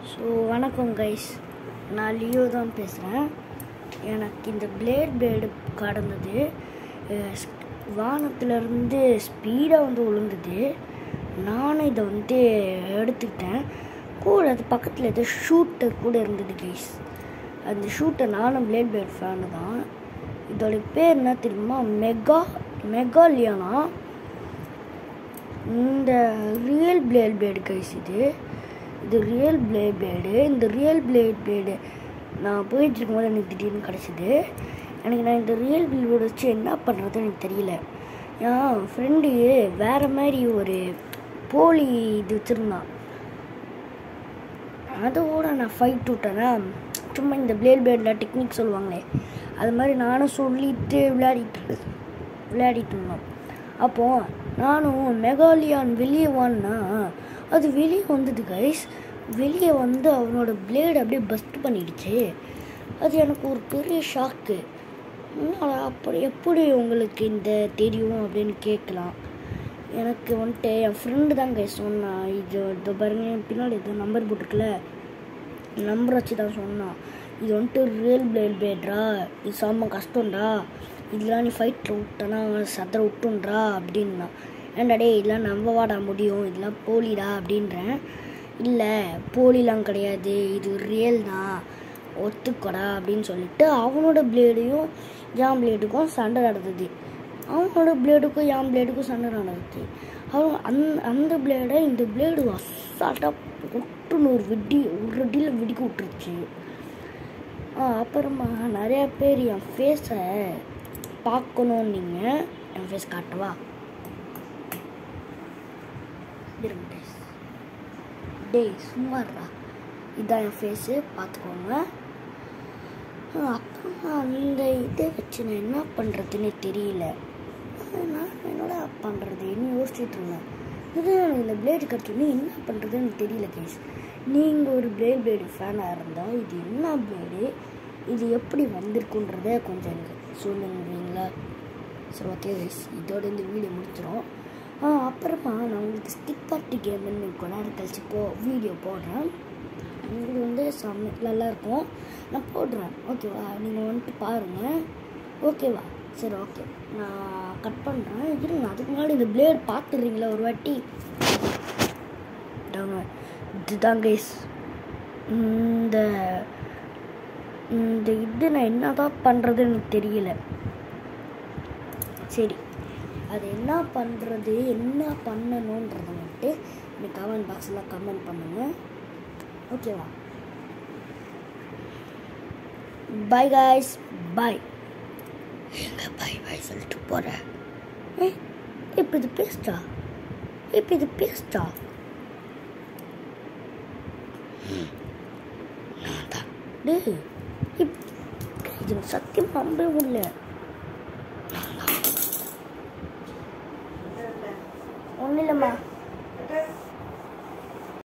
So வணக்கம் guys நான் Leo தான் பேசுகிறேன் எனக்கு இந்த பிளேட் பிளேடு கடந்தது அஹ் ஸ்- வானத்திலிருந்து ஸ்பீடாக வந்து விழுந்தது நானும் இதை வந்து எடுத்துக்கிட்டேன் கூட அது பக்கத்தில் ஏதோ ஷூட்டர் கூட இருந்தது கைஸ் அந்த ஷூட்டர் நானும் பிளேட் பிளேட் ஃபேனு தான் இதோட பேர் என்ன தெரியுமா மெகா மெகாலியானா இந்த ரியல் பிளேட் பிளேடு கைஸ் இது இது ரியல் பிளேட் பிளேடு இந்த ரியல் பிளேட் பிளேடு நான் போயிட்டு இருக்கும்போது எனக்கு திடீர்னு கிடச்சிது எனக்கு நான் இந்த ரியல் பிளேடு வச்சு என்ன பண்ணுறது எனக்கு தெரியல என் ஃப்ரெண்டு வேறு மாதிரி ஒரு போலி இது வச்சுருந்தான் அதோட நான் ஃபைட் விட்டேன்னா சும்மா இந்த பிளேட் பிளேடில் டெக்னிக் சொல்லுவாங்களே அது மாதிரி நானும் சொல்லிட்டு விளையாடிட்டு விளையாடிட்டு இருந்தோம் அப்போது நானும் மெகாலியான் வெளியே வான்னா அது வெளியே வந்தது கைஸ் வெளியே வந்து அவனோட பிளேடு அப்படியே பஸ்ட் பண்ணிடுச்சு அது எனக்கு ஒரு பெரிய ஷாக்கு அப்படி எப்படி உங்களுக்கு இந்த தெரியும் அப்படின்னு கேட்கலாம் எனக்கு வந்துட்டு என் ஃப்ரெண்டு தான் கைஸ் சொன்னான் இது இது பாருங்க என் பின்னாடி இது நம்பர் போட்டிருக்குல நம்பர் வச்சு தான் சொன்னான் இது வந்துட்டு ரியல் பிளேட் பிளேட்ரா இது செம்ம கஷ்டம்டா இதெல்லாம் நீ ஃபைட்டில் விட்டனா சதற விட்டுன்றா அப்படின்னா ஏன்டா டேய் இதெல்லாம் நம்பவாடா முடியும் இதெல்லாம் போலிடா அப்படின்றேன் இல்லை போலிலாம் கிடையாது இது ரியல் தான் ஒத்துக்கடா அப்படின்னு சொல்லிட்டு அவனோட பிளேடையும் என் பிளேடுக்கும் சண்டை நடந்தது அவனோட பிளேடுக்கும் என் பிளேடுக்கும் சண்டை நடந்தது அவன் அந் அந்த பிளேடை இந்த பிளேடு அசால்ட்டாக ஒட்டுன்னு ஒரு வெடி ஒரு அடியில் வெடிக்க விட்டுருச்சு ஆ, அப்புறமா நிறைய பேர் என் ஃபேஸை பார்க்கணும் நீங்கள் என் ஃபேஸ் காட்டவா இருங்க guys. டேய் சும்மாடா இதான் என் ஃபேஸு பார்த்துக்கோங்க ஆ, அப்புறமா அந்த இதை வச்சு நான் என்ன பண்ணுறதுன்னு தெரியல ஆ, நான் என்னோட பண்ணுறது என்ன யோசிச்சுட்டு இருந்தேன் இது எனக்கு இந்த பிளேடு கட்டணும் என்ன பண்ணுறதுன்னு எனக்கு தெரியல கைஸ் நீங்கள் ஒரு பிளேட் பிளேடு ஃபேனாக இருந்தால் இது என்ன பிளேடு இது எப்படி வந்திருக்குன்றத கொஞ்சம் எனக்கு சொல்லுங்களா சரி ஓகே கைஸ் இதோட இந்த வீடியோ முடிச்சிடும் ஆ அப்புறமா நான் உங்களுக்கு ஸ்டிக் பார்ட்டி கேம்னு கொஞ்ச நேரம் கழிச்சு போ வீடியோ போடுறேன் இது வந்து செம்ம நல்லா இருக்கும் நான் போடுறேன் ஓகேவா நீங்கள் வந்துட்டு பாருங்கள் ஓகேவா சரி ஓகே நான் கட் பண்ணுறேன் இருங்க அதுக்கு முன்னாடி இந்த பிளேட் பார்த்துடுறீங்களா ஒரு வாட்டி இதாங்க, இதுதான் கைஸ் இந்த இந்த இது நான் என்ன தான் பண்ணுறதுன்னு எனக்கு தெரியல சரி அது என்ன பண்ணுறது என்ன பண்ணணுன்றதை வந்துட்டு எனக்கு கமெண்ட் பாக்ஸில் கமெண்ட் பண்ணுங்கள் ஓகேவா பை காய்ஸ் பை எங்க பை பை சொல்லிட்டு போகிறேன் ஏ இப்போ இது பேஸ்டா இப்போ இது பேஸ்டா நான் தான் டேய் இப் இது சத்தியம் நம்பவே முடியல